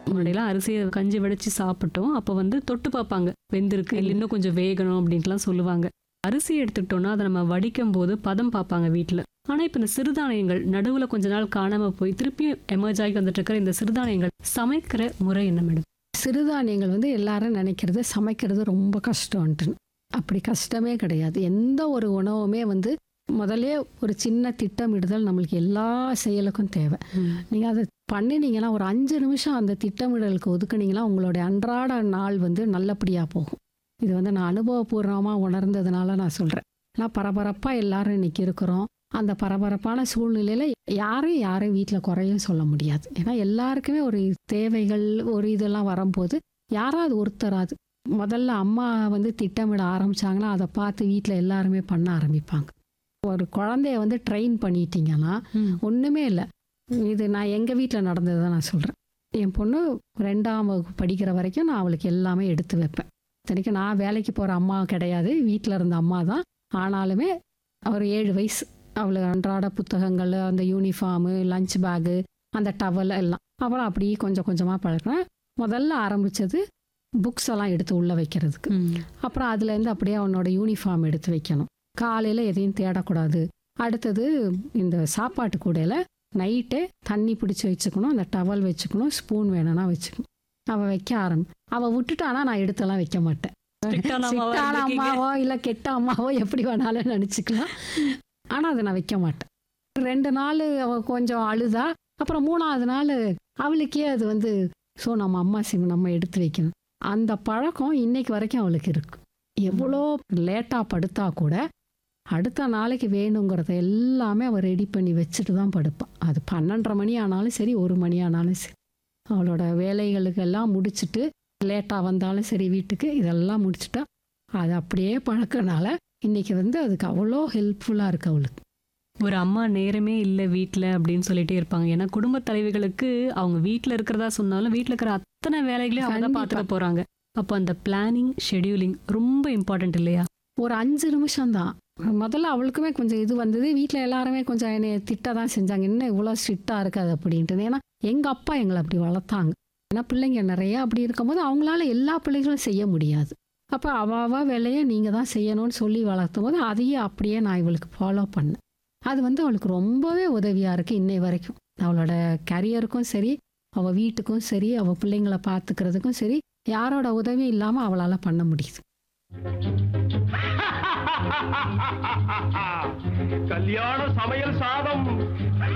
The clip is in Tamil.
முன்னாடியெல்லாம் அரிசியை கஞ்சி வடிச்சு சாப்பிட்டோம் அப்போ வந்து தொட்டு பார்ப்பாங்க வெந்திருக்கு இல்லை இன்னும் கொஞ்சம் வேகணும் அப்படின்ட்டுலாம் சொல்லுவாங்க அரிசி எடுத்துக்கிட்டோம்னா அதை நம்ம வடிக்கும் போது பதம் பார்ப்பாங்க வீட்டில் ஆனால் இப்போ இந்த சிறுதானியங்கள் நடுவில் கொஞ்ச நாள் காணாம போய் திருப்பியும் எமர்ஜ் ஆகி வந்துட்டு இருக்கிற இந்த சிறுதானியங்கள் சமைக்கிற முறை என்ன மேடம் சிறுதானியங்கள் வந்து எல்லாரும் நினைக்கிறது சமைக்கிறது ரொம்ப கஷ்டம்ன்ட்டு அப்படி கஷ்டமே கிடையாது எந்த ஒரு உணவுமே வந்து முதல்ல ஒரு சின்ன திட்டமிடுதல் நம்மளுக்கு எல்லா செயலுக்கும் தேவை நீங்கள் அதை பண்ணினீங்கன்னா ஒரு அஞ்சு நிமிஷம் அந்த திட்டமிடலுக்கு ஒதுக்குனீங்கன்னா உங்களுடைய அன்றாட நாள் வந்து நல்லபடியாக போகும் இது வந்து நான் அனுபவபூர்வமாக உணர்ந்ததுனால நான் சொல்கிறேன் நான் பரபரப்பாக எல்லாரும் இன்னைக்கு இருக்கிறோம் அந்த பரபரப்பான சூழ்நிலையில் யாரையும் யாரையும் வீட்டில் குறையும் சொல்ல முடியாது ஏன்னா எல்லாருக்குமே ஒரு தேவைகள் ஒரு இதெல்லாம் வரும்போது யாராவது ஒருத்தராது முதல்ல அம்மா வந்து திட்டமிட ஆரம்பிச்சாங்கன்னா அதை பார்த்து வீட்டில் எல்லாருமே பண்ண ஆரம்பிப்பாங்க ஒரு குழந்தைய வந்து ட்ரெயின் பண்ணிட்டீங்கன்னா ஒன்றுமே இல்லை இது நான் எங்கள் வீட்டில் நடந்ததை தான் நான் சொல்கிறேன் என் பொண்ணு ரெண்டாம் வகுப்பு படிக்கிற வரைக்கும் நான் அவளுக்கு எல்லாமே எடுத்து வைப்பேன் இத்தனைக்கும் நான் வேலைக்கு போகிற அம்மா கிடையாது வீட்டில் இருந்த அம்மா தான் ஆனாலுமே ஒரு ஏழு வயசு அவளுக்கு அன்றாட புத்தகங்கள் அந்த யூனிஃபார்மு லஞ்ச் பேகு அந்த டவல் எல்லாம் அப்புறம் அப்படியே கொஞ்சம் கொஞ்சமாக பழக்கினேன் முதல்ல ஆரம்பித்தது புக்ஸ் எல்லாம் எடுத்து உள்ளே வைக்கிறதுக்கு அப்புறம் அதுலேருந்து அப்படியே அவனோட யூனிஃபார்ம் எடுத்து வைக்கணும் காலையில் எதையும் தேடக்கூடாது அடுத்தது இந்த சாப்பாட்டு கூடையில் நைட்டே தண்ணி பிடிச்சி வச்சுக்கணும் அந்த டவல் வச்சுக்கணும் ஸ்பூன் வேணும்னா வச்சுக்கணும் அவள் வைக்க ஆரம்பி அவள் விட்டுட்டானா நான் எடுத்தெல்லாம் வைக்க மாட்டேன் Strict-ஆன அம்மாவா சிட்டான இருந்திருக்கீங்க. அம்மாவோ இல்லை கெட்ட அம்மாவோ எப்படி வேணாலும் நினச்சிக்கலாம் ஆனால் அதை நான் வைக்க மாட்டேன் ரெண்டு நாள் அவள் கொஞ்சம் அழுதா அப்புறம் மூணாவது நாள் அவளுக்கே அது வந்து ஸோ நம்ம அம்மா சிவ நம்ம எடுத்து வைக்கணும் அந்த பழக்கம் இன்னைக்கு வரைக்கும் அவளுக்கு இருக்கு எவ்வளோ லேட்டாக படுத்தா கூட அடுத்த நாளைக்கு வேணுங்கிறத எல்லாமே அவள் ரெடி பண்ணி வச்சுட்டு தான் படுப்பாள் அது பன்னெண்டரை மணி ஆனாலும் சரி ஒரு மணி ஆனாலும் சரி அவளோட வேலைகளுக்கு எல்லாம் முடிச்சுட்டு லேட்டாக வந்தாலும் சரி வீட்டுக்கு இதெல்லாம் முடிச்சுட்டா அது அப்படியே பழக்கனால இன்னைக்கு வந்து அதுக்கு அவ்வளோ ஹெல்ப்ஃபுல்லாக இருக்கு அவளுக்கு ஒரு அம்மா நேரமே இல்லை வீட்டில் அப்படின்னு சொல்லிட்டே இருப்பாங்க ஏன்னா குடும்ப தலைவிகளுக்கு அவங்க வீட்டில் இருக்கிறதா சொன்னாலும் வீட்டில் இருக்கிற அத்தனை வேலைகளையும் அவங்க தான் கண்டிப்பா. பார்த்துட்டு போறாங்க அப்போ அந்த பிளானிங் ஷெட்யூலிங் ரொம்ப இம்பார்ட்டன்ட் இல்லையா ஒரு அஞ்சு நிமிஷம்தான் முதல்ல அவளுக்குமே கொஞ்சம் இது வந்தது வீட்டில் எல்லாருமே கொஞ்சம் என்னை திட்ட தான் செஞ்சாங்க என்ன இவ்வளோ ஸ்ட்ரிக்டாக இருக்காது அப்படின்ட்டு ஏன்னா எங்கள் அப்பா எங்களை அப்படி வளர்த்தாங்க ஏன்னா பிள்ளைங்க நிறைய அப்படி இருக்கும்போது அவங்களால எல்லா பிள்ளைகளும் செய்ய முடியாது அப்போ அவாவா வேலையை நீங்கள் தான் செய்யணும்னு சொல்லி வளர்த்தும் போது அதையே அப்படியே நான் இவளுக்கு ஃபாலோ பண்ணேன் அது வந்து அவளுக்கு ரொம்பவே உதவியாக இருக்குது இன்னை வரைக்கும் அவளோட கரியருக்கும் சரி அவள் வீட்டுக்கும் சரி அவள் பிள்ளைங்களை பார்த்துக்கிறதுக்கும் சரி யாரோட உதவியும் இல்லாமல் அவளால் பண்ண முடியுது கல்யாண சமையல் சாதம்